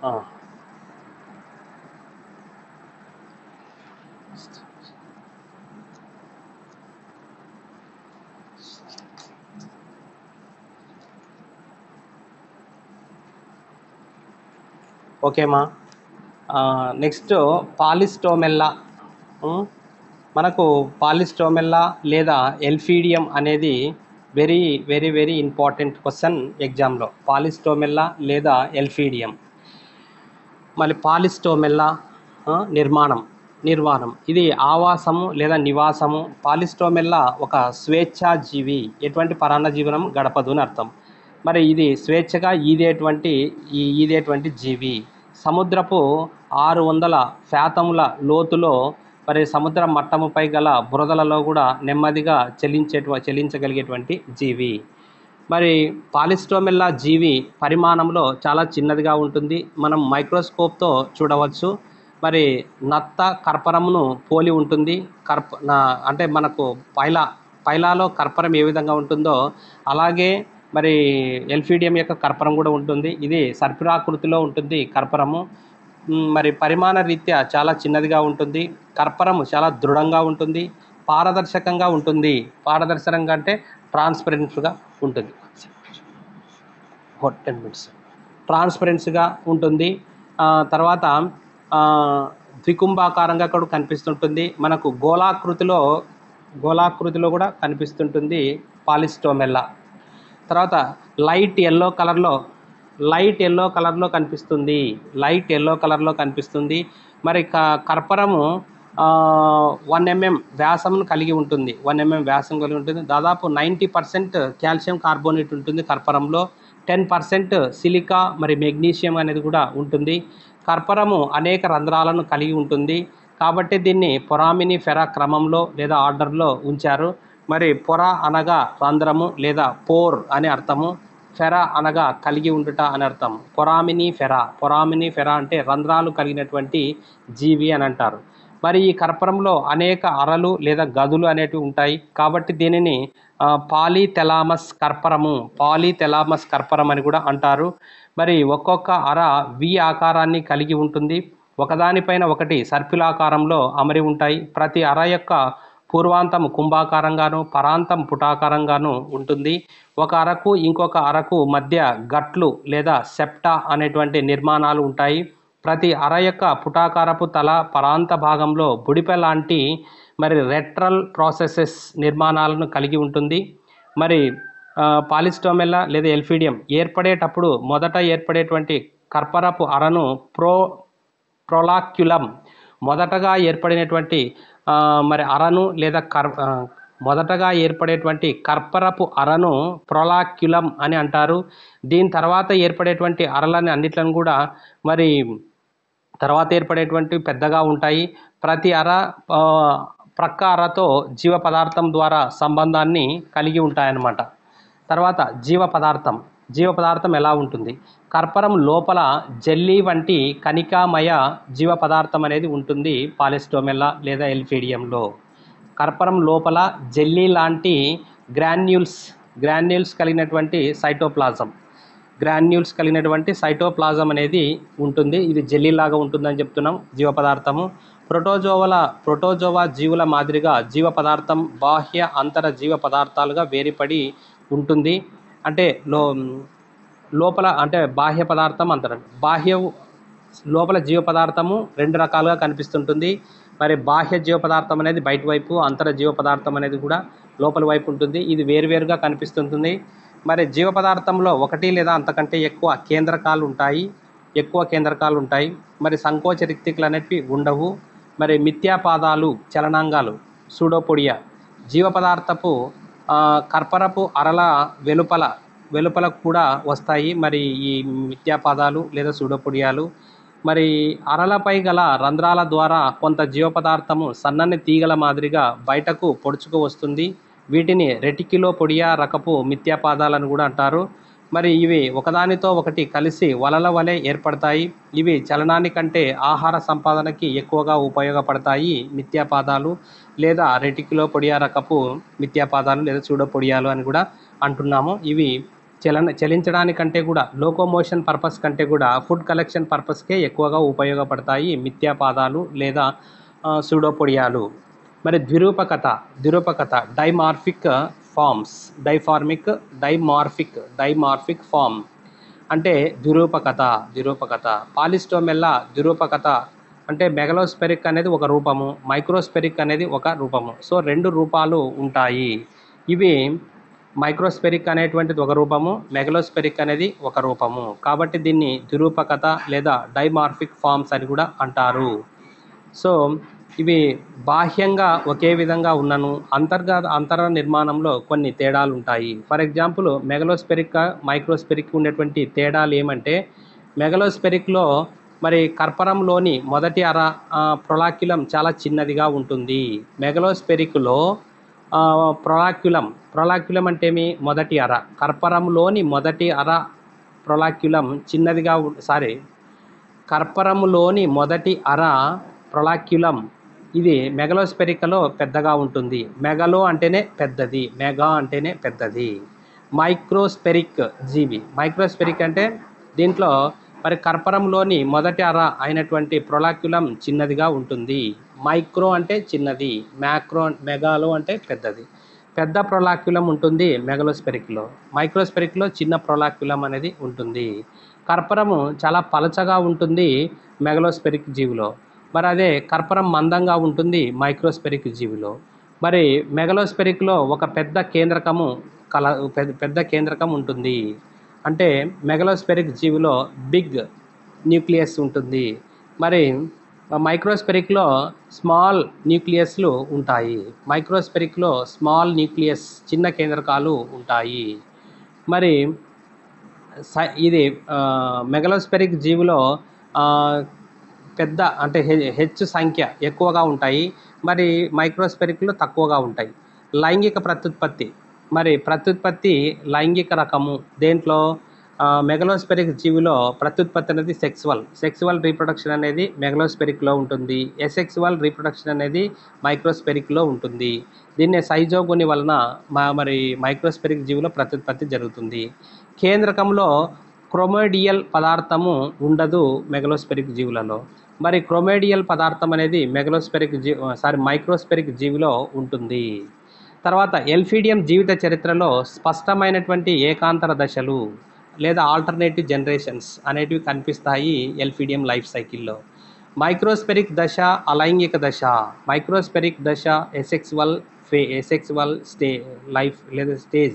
ఆ. ఓకేమా నెక్స్ట్ పాలిస్టోమెల్లా ఉమ్, మనకు పాలిస్టోమెల్లా లేదా ఎల్ఫీడియం అనేది very very very important question ఎగ్జామ్లో పాలిస్టోమెల్లా లేదా ఎల్ఫీడియం మళ్ళీ పాలిస్టోమెల్లా ఆ, నిర్మాణం నిర్మాణం ఇది ఆవాసము లేదా నివాసము పాలిస్టోమెల్లా ఒక స్వేచ్ఛాజీవి ఎటువంటి పరాన్న జీవనం గడపదు అని అర్థం మరి ఇది స్వేచ్ఛగా ఈదేటువంటి ఈ ఈదేటువంటి జీవి సముద్రపు ఆరు వందల శాతముల లోతులో మరి సముద్ర మట్టముపై గల బురదలలో కూడా నెమ్మదిగా చెలించేట చెలించగలిగేటువంటి జీవి మరి పాలిస్టోమెల్లా జీవి పరిమాణంలో చాలా చిన్నదిగా ఉంటుంది మనం మైక్రోస్కోప్తో చూడవచ్చు మరి నత్త కర్పరమును పోలి ఉంటుంది కర్ప నా అంటే మనకు పైలా పైలాలో కర్పరం ఏ విధంగా ఉంటుందో అలాగే మరి ఎల్ఫీడియం యొక్క కర్పరం కూడా ఉంటుంది ఇది సర్పిరాకృతిలో ఉంటుంది కర్పరము మ్, మరి పరిమాణ రీత్యా చాలా చిన్నదిగా ఉంటుంది కర్పరము చాలా దృఢంగా ఉంటుంది పారదర్శకంగా ఉంటుంది పారదర్శకంగా అంటే ట్రాన్స్పరెంట్గా ఉంటుంది టెన్ మినిట్స్ ట్రాన్స్పరెన్స్గా ఉంటుంది ఆ, తర్వాత ఆ, ద్వికుంభాకారంగా కూడా కనిపిస్తుంటుంది మనకు గోళాకృతిలో గోళాకృతిలో కూడా కనిపిస్తుంటుంది పాలిస్టోమెల్లా తర్వాత లైట్ ఎల్లో కలర్లో లైట్ ఎల్లో కలర్లో కనిపిస్తుంది లైట్ ఎల్లో కలర్లో కనిపిస్తుంది మరి క కర్పరము వన్ ఎంఎం వ్యాసంను కలిగి ఉంటుంది వన్ ఎంఎం వ్యాసం కలిగి ఉంటుంది దాదాపు నైంటీ పర్సెంట్ కాల్షియం కార్బోనేట్ ఉంటుంది కర్పరంలో టెన్ పర్సెంట్ సిలికా మరి మెగ్నీషియం అనేది కూడా ఉంటుంది కర్పరము అనేక రంధ్రాలను కలిగి ఉంటుంది కాబట్టి దీన్ని పొరామిని ఫెరా క్రమంలో లేదా ఆర్డర్లో ఉంచారు మరి పొర అనగా రంధ్రము లేదా పోర్ అని అర్థము ఫెరా అనగా కలిగి ఉండుట అని అర్థం పొరామిని ఫెరా పొరామిని ఫెరా అంటే రంధ్రాలు కలిగినటువంటి జీవి అని అంటారు మరి ఈ కర్పరంలో అనేక అరలు లేదా గదులు అనేటివి ఉంటాయి కాబట్టి దీనిని ఆ, పాలీథెలామస్ కర్పరము పాలీథెలామస్ కర్పరం అని కూడా అంటారు మరి ఒక్కొక్క అర వి ఆకారాన్ని కలిగి ఉంటుంది ఒకదానిపైన ఒకటి సర్పిలాకారంలో అమరి ఉంటాయి ప్రతి అర యొక్క పూర్వాంతం కుంభాకారంగాను పరాంతం పుటాకారంగాను ఉంటుంది ఒక అరకు ఇంకొక అరకు మధ్య గట్లు లేదా సెప్టా అనేటువంటి నిర్మాణాలు ఉంటాయి ప్రతి అర యొక్క పుటాకారపు తల పరాంత భాగంలో బుడిపె లాంటి మరి రెట్రల్ ప్రాసెసెస్ నిర్మాణాలను కలిగి ఉంటుంది మరి ఆ, పాలిస్టోమెల్లా లేదా ఎల్ఫీడియం ఏర్పడేటప్పుడు మొదట ఏర్పడేటువంటి కర్పరపు అరను ప్రో ప్రొలాక్యులం మొదటగా ఏర్పడినటువంటి ఆ, మరి అరను లేదా కర్ ఆ, మొదటగా ఏర్పడేటువంటి కర్పరపు అరను ప్రొలాక్యులం అని అంటారు దీని తర్వాత ఏర్పడేటువంటి అరలని అన్నిట్లను కూడా మరి తర్వాత ఏర్పడేటువంటి పెద్దగా ఉంటాయి ప్రతి అర ఆ, ప్రక్క అరతో జీవ పదార్థం ద్వారా సంబంధాన్ని కలిగి ఉంటాయన్నమాట తర్వాత జీవ పదార్థం జీవ పదార్థం ఎలా ఉంటుంది కర్పరం లోపల జెల్లీ వంటి కణికామయ జీవ పదార్థం అనేది ఉంటుంది పాలిస్టోమెల్లా లేదా ఎల్ఫీడియంలో కర్పరం లోపల జెల్లీ లాంటి గ్రాన్యూల్స్ గ్రాన్యూల్స్ కలిగినటువంటి సైటోప్లాజం గ్రాన్యూల్స్ కలిగినటువంటి సైటోప్లాజం అనేది ఉంటుంది ఇది జెల్లీ లాగా ఉంటుందని చెప్తున్నాం జీవ పదార్థము ప్రోటోజోవల ప్రోటోజోవా జీవుల మాదిరిగా జీవ పదార్థం బాహ్య అంతర జీవ పదార్థాలుగా వేరుపడి ఉంటుంది అంటే లో లోపల అంటే బాహ్య పదార్థం అంతరం బాహ్య లోపల జీవ పదార్థము రెండు రకాలుగా కనిపిస్తుంటుంది మరి బాహ్య జీవ పదార్థం అనేది బయట వైపు అంతర జీవ పదార్థం అనేది కూడా లోపల వైపు ఉంటుంది ఇది వేరువేరుగా కనిపిస్తుంటుంది మరి జీవ పదార్థంలో ఒకటి లేదా అంతకంటే ఎక్కువ కేంద్రకాలు ఉంటాయి ఎక్కువ కేంద్రకాలు ఉంటాయి మరి సంకోచ రిక్తికలు అనేటివి ఉండవు మరి మిథ్యాపాదాలు చలనాంగాలు సూడోపొడియా జీవ పదార్థపు ఆ, కర్పరపు అరల వెలుపల వెలుపల కూడా వస్తాయి మరి ఈ మిథ్యాపాదాలు లేదా సూడోపొడియాలు మరి అరలపై గల రంధ్రాల ద్వారా కొంత జీవ పదార్థము సన్నని తీగల మాదిరిగా బయటకు పొడుచుకు వస్తుంది వీటిని రెటికిలో పొడియా రకపు మిథ్యాపాదాలను కూడా అంటారు మరి ఇవి ఒకదానితో ఒకటి కలిసి వలల వలె ఏర్పడతాయి ఇవి చలనానికంటే ఆహార సంపాదనకి ఎక్కువగా ఉపయోగపడతాయి మిథ్యాపాదాలు లేదా రెటికిలో పొడియా రకపు మిథ్యాపాదాలు లేదా చూడో పొడియాలు అని కూడా అంటున్నాము ఇవి చలన చలించడానికంటే కూడా లోకోమోషన్ పర్పస్ కంటే కూడా ఫుడ్ కలెక్షన్ పర్పస్కే ఎక్కువగా ఉపయోగపడతాయి మిథ్యాపాదాలు లేదా సూడోపొడియాలు మరి ద్విరూపకత ద్విరూపకత dimorphic forms diformic dimorphic dimorphic form అంటే ద్విరూపకత ద్విరూపకత పాలిస్టోమెల్లా ద్విరూపకత అంటే మెగలోస్పెరిక్ అనేది ఒక రూపము మైక్రోస్పెరిక్ అనేది ఒక రూపము సో రెండు రూపాలు ఉంటాయి ఇవి మైక్రోస్పెరిక్ అనేటువంటిది ఒక రూపము మెగలోస్పెరిక్ అనేది ఒక రూపము కాబట్టి దీన్ని ద్విరూపకత లేదా డైమార్ఫిక్ ఫార్మ్స్ అని కూడా అంటారు సో ఇవి బాహ్యంగా ఒకే విధంగా ఉన్నను అంతర్గత అంతర నిర్మాణంలో కొన్ని తేడాలు ఉంటాయి ఫర్ ఎగ్జాంపుల్ మెగలోస్పెరిక్ మైక్రోస్పెరిక్ ఉండేటువంటి తేడాలు ఏమంటే మెగలోస్పెరిక్లో మరి కర్పరంలోని మొదటి అర ప్రొలాక్యులం చాలా చిన్నదిగా ఉంటుంది మెగలోస్పెరిక్లో ప్రొలాక్యులం ప్రొలాక్యులం అంటే ఏమి మొదటి అర కర్పరంలోని మొదటి అర ప్రొలాక్యులం చిన్నదిగా సారీ కర్పరములోని మొదటి అర ప్రొలాక్యులం ఇది మెగలోస్పెరికలో పెద్దగా ఉంటుంది మెగలో అంటేనే పెద్దది మెగా అంటేనే పెద్దది మైక్రోస్పెరిక్ జీవి మైక్రోస్పెరిక్ అంటే దీంట్లో మరి కర్పరంలోని మొదటి అర అయినటువంటి ప్రొలాక్యులం చిన్నదిగా ఉంటుంది మైక్రో అంటే చిన్నది మ్యాక్రో మెగాలో అంటే పెద్దది పెద్ద ప్రొలాక్యులం ఉంటుంది మెగలోస్పెరిక్లో మైక్రోస్పెరిక్లో చిన్న ప్రొలాక్యులం అనేది ఉంటుంది కర్పరము చాలా పలచగా ఉంటుంది మెగలోస్పెరిక్ జీవిలో మరి అదే కర్పరం మందంగా ఉంటుంది మైక్రోస్పెరిక్ జీవిలో మరి మెగలోస్పెరిక్లో ఒక పెద్ద కేంద్రకము కల పెద్ద పెద్ద కేంద్రకం ఉంటుంది అంటే మెగలోస్పెరిక్ జీవిలో బిగ్ న్యూక్లియస్ ఉంటుంది మరి మైక్రోస్పెరిక్లో స్మాల్ న్యూక్లియస్లు ఉంటాయి మైక్రోస్పెరిక్లో స్మాల్ న్యూక్లియస్ చిన్న కేంద్రకాలు ఉంటాయి మరి స ఇది మెగలోస్పెరిక్ జీవిలో పెద్ద అంటే హె హెచ్చు సంఖ్య ఎక్కువగా ఉంటాయి మరి మైక్రోస్పెరిక్లో తక్కువగా ఉంటాయి లైంగిక ప్రత్యుత్పత్తి మరి ప్రత్యుత్పత్తి లైంగిక రకము దేంట్లో మెగలోస్పెరిక్ జీవిలో ప్రత్యుత్పత్తి అనేది సెక్సువల్ సెక్సువల్ రీప్రొడక్షన్ అనేది మెగలోస్పెరిక్లో ఉంటుంది ఎసెక్సువల్ రీప్రొడక్షన్ అనేది మైక్రోస్పెరిక్లో ఉంటుంది దీన్నే సైజోగుని వలన మా మరి మైక్రోస్పెరిక్ జీవిలో ప్రత్యుత్పత్తి జరుగుతుంది కేంద్రకంలో క్రొమోడియల్ పదార్థము ఉండదు మెగలోస్పెరిక్ జీవులలో మరి క్రొమేడియల్ పదార్థం అనేది మెగలోస్పెరిక్ జీ సారీ మైక్రోస్పెరిక్ జీవిలో ఉంటుంది తర్వాత ఎల్ఫీడియం జీవిత చరిత్రలో స్పష్టమైనటువంటి ఏకాంతర దశలు లేదా ఆల్టర్నేటివ్ జనరేషన్స్ అనేటివి కనిపిస్తాయి ఎల్ఫీడియం లైఫ్ సైకిల్లో మైక్రోస్పెరిక్ దశ అలైంగిక దశ మైక్రోస్పెరిక్ దశ ఎసెక్సువల్ ఫే ఎసెక్సువల్ స్టే లైఫ్ లేదా స్టేజ్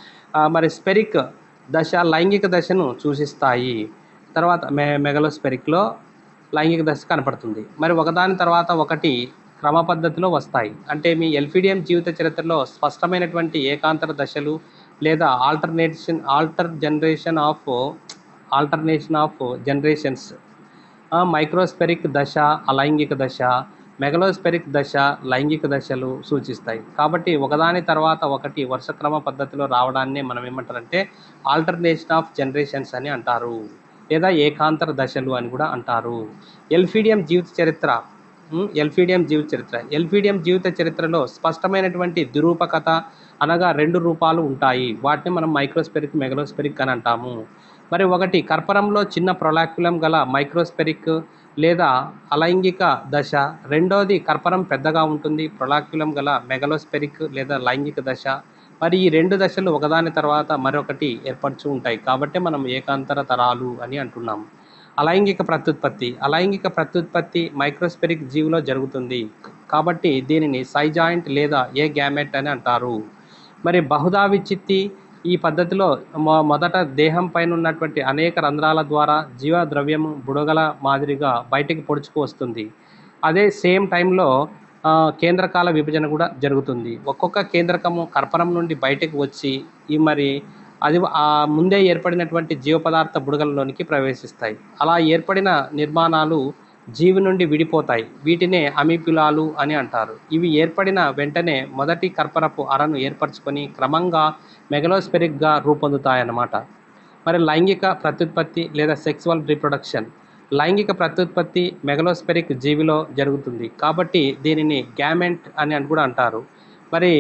మరి స్పెరిక్ దశ లైంగిక దశను సూచిస్తాయి తర్వాత మె మెగలోస్పెరిక్లో లైంగిక దశ కనపడుతుంది మరి ఒకదాని తర్వాత ఒకటి క్రమ పద్ధతిలో వస్తాయి అంటే మీ ఎల్ఫిడియం జీవిత చరిత్రలో స్పష్టమైనటువంటి ఏకాంతర దశలు లేదా alternation alter generation of alternation of generations microspheric దశ అలైంగిక దశ మెగలోస్పెరిక్ దశ లైంగిక దశలు సూచిస్తాయి కాబట్టి ఒకదాని తర్వాత ఒకటి వర్షక్రమ పద్ధతిలో రావడాన్ని మనం ఏమంటారంటే ఆల్టర్నేషన్ ఆఫ్ జనరేషన్స్ అని అంటారు లేదా ఏకాంతర దశలు అని కూడా అంటారు ఎల్ఫీడియం జీవిత చరిత్ర ఎల్ఫీడియం జీవిత చరిత్ర ఎల్ఫీడియం జీవిత చరిత్రలో స్పష్టమైనటువంటి దురూపకత అనగా రెండు రూపాలు ఉంటాయి వాటిని మనం మైక్రోస్పెరిక్ మెగలోస్పెరిక్ అని అంటాము మరి ఒకటి కర్పరంలో చిన్న ప్రొలాక్యులం గల మైక్రోస్పెరిక్ లేదా అలైంగిక దశ రెండోది కర్పరం పెద్దగా ఉంటుంది ప్రొలాక్యులం గల మెగలోస్పెరిక్ లేదా లైంగిక దశ మరి ఈ రెండు దశలు ఒకదాని తర్వాత మరొకటి ఏర్పరచు ఉంటాయి కాబట్టి మనం ఏకాంతర తరాలు అని అంటున్నాం అలైంగిక ప్రత్యుత్పత్తి అలైంగిక ప్రత్యుత్పత్తి మైక్రోస్పెరిక్ జీవిలో జరుగుతుంది కాబట్టి దీనిని సైజాయింట్ లేదా ఏ గ్యామెట్ అని అంటారు మరి బహుదా విచ్చిత్తి ఈ పద్ధతిలో మొ మొదట దేహం పైన ఉన్నటువంటి అనేక రంధ్రాల ద్వారా జీవద్రవ్యము బుడగల మాదిరిగా బయటికి పొడుచుకు వస్తుంది అదే సేమ్ టైంలో కేంద్రకాల విభజన కూడా జరుగుతుంది ఒక్కొక్క కేంద్రకము కర్పరం నుండి బయటకు వచ్చి ఈ మరి అది ఆ ముందే ఏర్పడినటువంటి జీవ పదార్థ బుడగలలోనికి ప్రవేశిస్తాయి అలా ఏర్పడిన నిర్మాణాలు జీవి నుండి విడిపోతాయి వీటినే అమీపులాలు అని అంటారు ఇవి ఏర్పడిన వెంటనే మొదటి కర్పరపు అరను ఏర్పరచుకొని క్రమంగా మెగలోస్పెరిక్గా రూపొందుతాయన్నమాట మరి లైంగిక ప్రత్యుత్పత్తి లేదా సెక్సువల్ రీప్రొడక్షన్ లైంగిక ప్రత్యుత్పత్తి మెగలోస్పెరిక్ జీవిలో జరుగుతుంది కాబట్టి దీనిని గ్యామెంట్ అని అని కూడా అంటారు మరి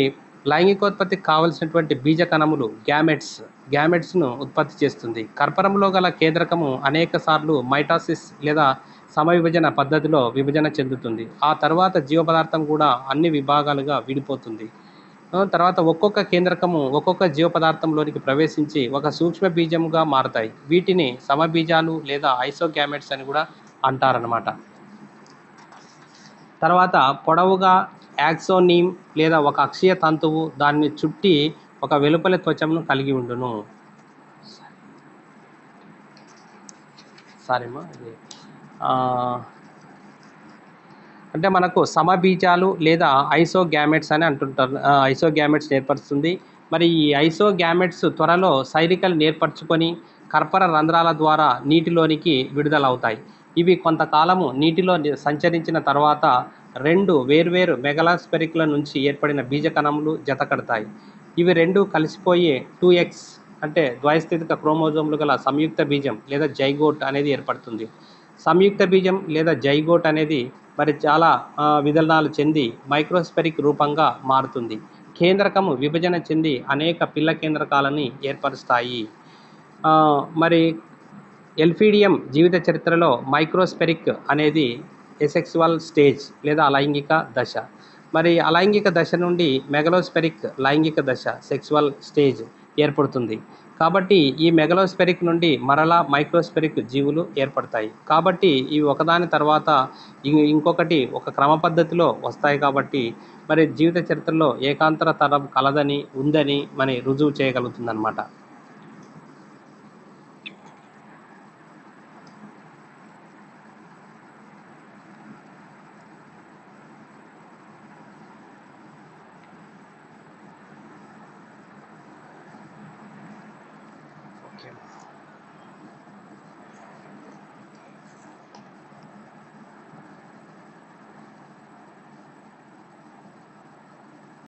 లైంగికోత్పత్తికి కావలసినటువంటి బీజ కణములు గ్యామెట్స్ గ్యామెట్స్ను ఉత్పత్తి చేస్తుంది కర్పరంలో గల కేంద్రకము అనేక సార్లు మైటాసిస్ లేదా సమవిభజన పద్ధతిలో విభజన చెందుతుంది ఆ తర్వాత జీవ పదార్థం కూడా అన్ని విభాగాలుగా విడిపోతుంది ఆ తర్వాత ఒక్కొక్క కేంద్రకము ఒక్కొక్క జీవ పదార్థంలోనికి ప్రవేశించి ఒక సూక్ష్మ బీజముగా మారతాయి వీటిని సమబీజాలు లేదా ఐసోగ్యామెట్స్ అని కూడా అంటారనమాట తర్వాత పొడవుగా యాక్సోనీమ్ లేదా ఒక అక్షీయ తంతువు దాన్ని చుట్టి ఒక వెలుపలి త్వచమును కలిగి ఉండును సారీమా ఇది ఆ, అంటే మనకు సమబీజాలు లేదా ఐసోగ్యామెట్స్ అని అంటుంటారు ఆ, ఐసోగ్యామెట్స్ ఏర్పరుస్తుంది మరి ఈ ఐసోగ్యామెట్స్ త్వరలో సైరికల్ నేర్పరచుకొని కర్పర రంధ్రాల ద్వారా నీటిలోనికి విడుదలవుతాయి ఇవి కొంతకాలము నీటిలో ని- సంచరించిన తర్వాత రెండు వేర్వేరు మెగలాస్పెరిక్ల నుంచి ఏర్పడిన బీజ కణములు జతకడతాయి ఇవి రెండు కలిసిపోయి టూ ఎక్స్ అంటే ద్వైస్థితిక క్రోమోజోములు గల సంయుక్త బీజం లేదా జైగోట్ అనేది ఏర్పడుతుంది సంయుక్త బీజం లేదా జైగోట్ అనేది మరి చాలా ఆ, విధనాలు చెంది మైక్రోస్పెరిక్ రూపంగా మారుతుంది కేంద్రకము విభజన చెంది అనేక పిల్ల కేంద్రకాలని ఏర్పరుస్తాయి ఆ, మరి ఎల్ఫీడియం జీవిత చరిత్రలో మైక్రోస్పెరిక్ అనేది ఎసెక్సువల్ స్టేజ్ లేదా అలైంగిక దశ మరి అలైంగిక దశ నుండి మెగలోస్పెరిక్ లైంగిక దశ సెక్సువల్ స్టేజ్ ఏర్పడుతుంది కాబట్టి ఈ మెగలోస్పెరిక్ నుండి మరలా మైక్రోస్పెరిక్ జీవులు ఏర్పడతాయి కాబట్టి ఇవి ఒకదాని తర్వాత ఇం- ఇంకొకటి ఒక క్రమ పద్ధతిలో వస్తాయి కాబట్టి మరి జీవిత చరిత్రలో ఏకాంతర తరం కలదని ఉందని మన రుజువు చేయగలుగుతుందన్నమాట